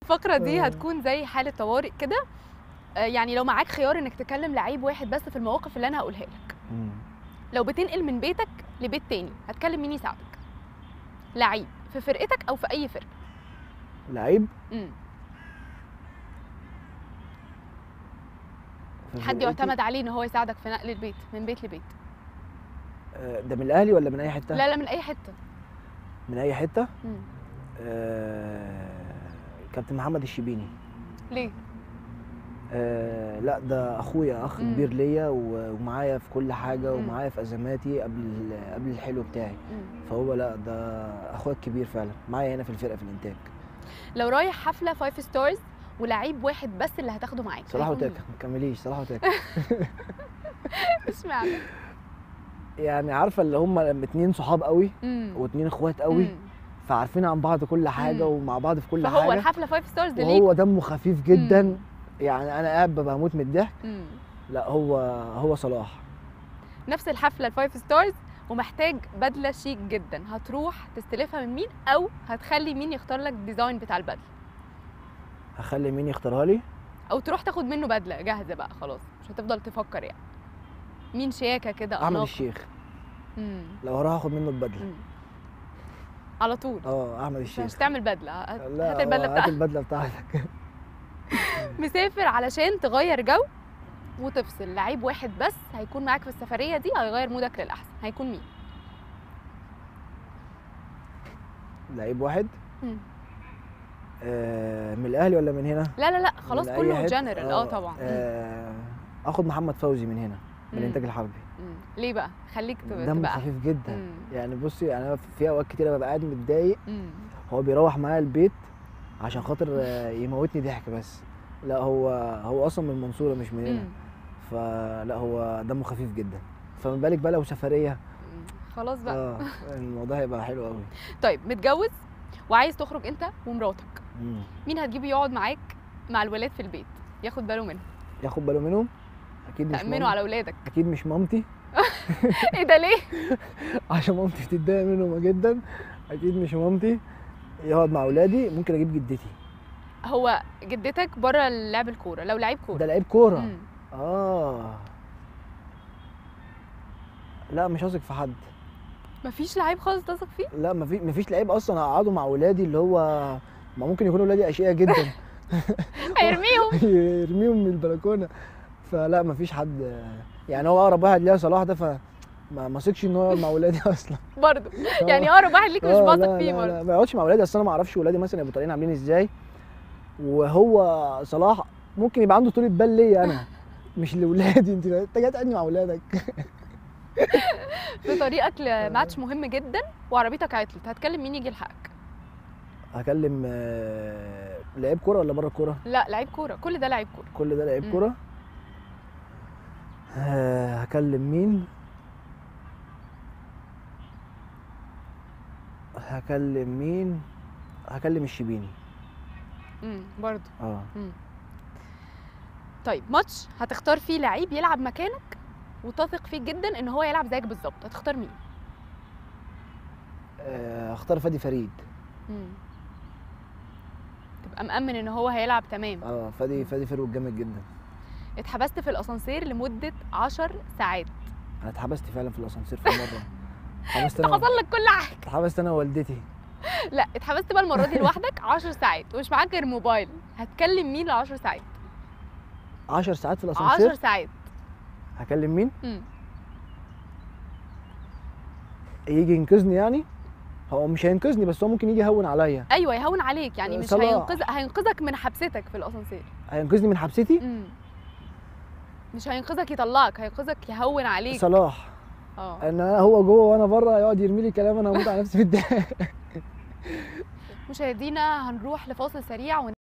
الفقره دي آه. هتكون زي حاله طوارئ كده آه، يعني لو معاك خيار انك تكلم لعيب واحد بس في المواقف اللي انا هقولها لك مم. لو بتنقل من بيتك لبيت تاني هتكلم مين يساعدك لعيب في فرقتك او في اي فرقه لعيب امم في حد فرقتي؟ يعتمد عليه ان هو يساعدك في نقل البيت من بيت لبيت آه، ده من الاهلي ولا من اي حته لا لا من اي حته من اي حته مم. آه، كابتن محمد الشبيني ليه آه لا ده اخويا اخ مم. كبير ليا و- ومعايا في كل حاجه مم. ومعايا في ازماتي قبل قبل الحلو بتاعي مم. فهو لا ده اخويا الكبير فعلا معايا هنا في الفرقه في الانتاج لو رايح حفله فايف ستارز ولعيب واحد بس اللي هتاخده معاك صلاح هيكون وتاكا ما تكمليش صلاح وتاكا مين؟ اشمعنى يعني عارفه اللي هم لما اتنين صحاب قوي مم. واتنين اخوات قوي مم. فعارفين عن بعض كل حاجه مم. ومع بعض في كل فهو حاجه الحفله فايف ستارز ده ليك وهو دمه خفيف جدا مم. يعني انا قاعد ببقى هموت من الضحك مم. لا هو هو صلاح نفس الحفله الفايف ستارز ومحتاج بدله شيك جدا هتروح تستلفها من مين او هتخلي مين يختار لك الديزاين بتاع البدله هخلي مين يختارها لي او تروح تاخد منه بدله جاهزه بقى خلاص مش هتفضل تفكر يعني مين شياكه كده احمد أناقة. الشيخ مم. لو هروح اخد منه البدله مم. على طول اه احمد مش الشيخ مش تعمل بدله هات لا هات البدله هو هات بتاعتك البدله بتاعتك مسافر علشان تغير جو وتفصل لعيب واحد بس هيكون معاك في السفريه دي هيغير مودك للاحسن هيكون مين لعيب واحد مم. آه من الاهلي ولا من هنا لا لا لا خلاص من أي كله حتة؟ جنرال اه طبعا مم. آه اخد محمد فوزي من هنا من مم. الانتاج الحربي مم. ليه بقى خليك تبقى دمه تبقى خفيف جدا مم. يعني بصي انا في اوقات كتيره ببقى قاعد متضايق مم. هو بيروح معايا البيت عشان خاطر آه، يموتني ضحك بس لا هو هو اصلا من المنصوره مش من هنا مم. فلا هو دمه خفيف جدا فما بالك بقى لو سفريه مم. خلاص بقى اه الموضوع هيبقى حلو قوي طيب متجوز وعايز تخرج انت ومراتك مم. مين هتجيبه يقعد معاك مع الولاد في البيت ياخد باله منهم ياخد باله منهم اكيد مش تأمنوا مام... على اولادك اكيد مش مامتي ايه ده ليه عشان مامتي بتتضايق منهم جدا اكيد مش مامتي يقعد مع اولادي ممكن اجيب جدتي هو جدتك بره لعب الكوره لو لعيب كوره ده لعيب كوره مم. اه لا مش هثق في حد مفيش لعيب خالص تثق فيه لا مفيش مفيش لعيب اصلا هقعده مع ولادي اللي هو ما ممكن يكونوا ولادي اشقياء جدا هيرميهم يرميهم من البلكونه فلا مفيش حد يعني هو اقرب واحد ليا صلاح ده ف ما ما ثقش ان هو يقعد مع ولادي اصلا برضه يعني اقرب واحد ليك مش آه، واثق لا، فيه لا، برضه لا، ما يقعدش مع ولادي اصل انا ما اعرفش ولادي مثلا يبقوا طالعين عاملين ازاي وهو صلاح ممكن يبقى عنده طولة بال ليا انا مش لاولادي انت انت جاي تقعدني مع ولادك في طريقك لماتش مهم جدا وعربيتك عطلت هتكلم مين يجي يلحقك هكلم آه، لعيب كوره ولا بره الكوره لا لعيب كوره كل ده لعيب كوره كل ده لعيب مم. كوره آه، هكلم مين هكلم مين هكلم الشبيني امم برضه اه مم. طيب ماتش هتختار فيه لعيب يلعب مكانك وتثق فيه جدا ان هو يلعب زيك بالظبط هتختار مين آه، هختار فادي فريد مم. تبقى مأمن ان هو هيلعب تمام اه فادي فادي فريد جامد جدا اتحبست في الاسانسير لمده 10 ساعات انا اتحبست فعلا في الاسانسير في مره اتحبست انت انا حصل لك كل حاجه اتحبست انا ووالدتي لا اتحبست بقى المره دي لوحدك 10 ساعات ومش معاك غير موبايل هتكلم مين ل 10 ساعات 10 ساعات في 10 الاسانسير ساعات هكلم مين مم. يجي ينقذني يعني هو مش هينقذني بس هو ممكن يجي يهون عليا ايوه يهون عليك يعني مش صلاح. هينقذ هينقذك من حبستك في الاسانسير هينقذني من حبستي مم. مش هينقذك يطلعك هينقذك يهون عليك صلاح اه ان انا هو جوه وانا بره يقعد يرمي لي كلام انا هموت على نفسي في الضحك مشاهدينا هنروح لفاصل سريع